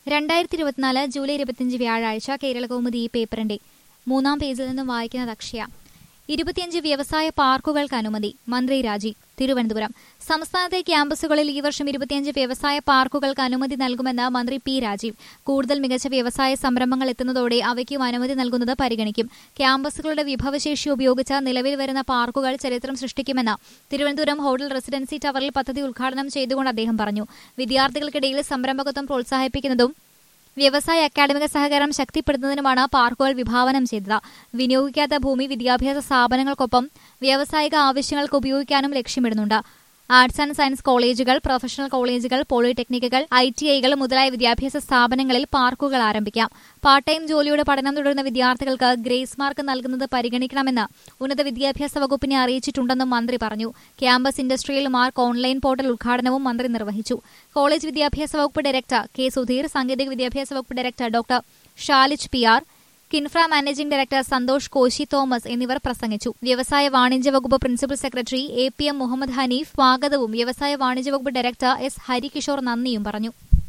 രണ്ടായിരത്തി ഇരുപത്തിനാല് ജൂലൈ ഇരുപത്തിയഞ്ച് വ്യാഴാഴ്ച കേരളകൗമുദി ഈ പേപ്പറിന്റെ മൂന്നാം പേജിൽ നിന്നും വായിക്കുന്നത് അക്ഷയ ഇരുപത്തിയഞ്ച് വ്യവസായ പാർക്കുകൾക്ക് അനുമതി മന്ത്രി രാജി തിരുവനന്തപുരം സംസ്ഥാനത്തെ ക്യാമ്പസുകളിൽ ഈ വർഷം ഇരുപത്തിയഞ്ച് വ്യവസായ പാർക്കുകൾക്ക് അനുമതി നൽകുമെന്ന് മന്ത്രി പി രാജീവ് കൂടുതൽ മികച്ച വ്യവസായ സംരംഭങ്ങൾ എത്തുന്നതോടെ അവയ്ക്കും അനുമതി നൽകുന്നത് പരിഗണിക്കും ക്യാമ്പസുകളുടെ വിഭവശേഷി ഉപയോഗിച്ച് നിലവിൽ വരുന്ന പാർക്കുകൾ ചരിത്രം സൃഷ്ടിക്കുമെന്ന് തിരുവനന്തപുരം ഹോട്ടൽ റെസിഡൻസി ടവറിൽ പദ്ധതി ഉദ്ഘാടനം ചെയ്തുകൊണ്ട് അദ്ദേഹം പറഞ്ഞു വിദ്യാർത്ഥികൾക്കിടയിൽ സംരംഭകത്വം പ്രോത്സാഹിപ്പിക്കുന്നതും വ്യവസായ അക്കാദമിക സഹകരണം ശക്തിപ്പെടുത്തുന്നതിനുമാണ് പാർക്കുകൾ വിഭാവനം ചെയ്തത് വിനിയോഗിക്കാത്ത ഭൂമി വിദ്യാഭ്യാസ സ്ഥാപനങ്ങൾക്കൊപ്പം വ്യാവസായിക ആവശ്യങ്ങൾക്ക് ഉപയോഗിക്കാനും ലക്ഷ്യമിടുന്നുണ്ട് ആർട്സ് ആൻഡ് സയൻസ് കോളേജുകൾ പ്രൊഫഷണൽ കോളേജുകൾ പോളിടെക്നിക്കുകൾ ഐ ടി ഐകൾ മുതലായ വിദ്യാഭ്യാസ സ്ഥാപനങ്ങളിൽ പാർക്കുകൾ ആരംഭിക്കാം പാർട്ട് ടൈം ജോലിയുടെ പഠനം തുടരുന്ന വിദ്യാർത്ഥികൾക്ക് ഗ്രേസ് മാർക്ക് നൽകുന്നത് പരിഗണിക്കണമെന്ന് ഉന്നത വിദ്യാഭ്യാസ വകുപ്പിനെ അറിയിച്ചിട്ടുണ്ടെന്നും മന്ത്രി പറഞ്ഞു campus industrial mark online portal ഉദ്ഘാടനവും മന്ത്രി നിർവഹിച്ചു കോളേജ് വിദ്യാഭ്യാസ വകുപ്പ് ഡയറക്ടർ കെ സുധീർ സാങ്കേതിക വിദ്യാഭ്യാസ വകുപ്പ് director doctor Shalij P R KINFRA managing director Santhosh Koshy Thomas എന്നിവർ പ്രസംഗിച്ചു വ്യവസായ വാണിജ്യ വകുപ്പ് principal secretary A P M Muhammad Hanif സ്വാഗതവും വ്യവസായ വാണിജ്യ വകുപ്പ് ഡയറക്ടർ എസ് ഹരികിഷോർ നന്ദിയും പറഞ്ഞു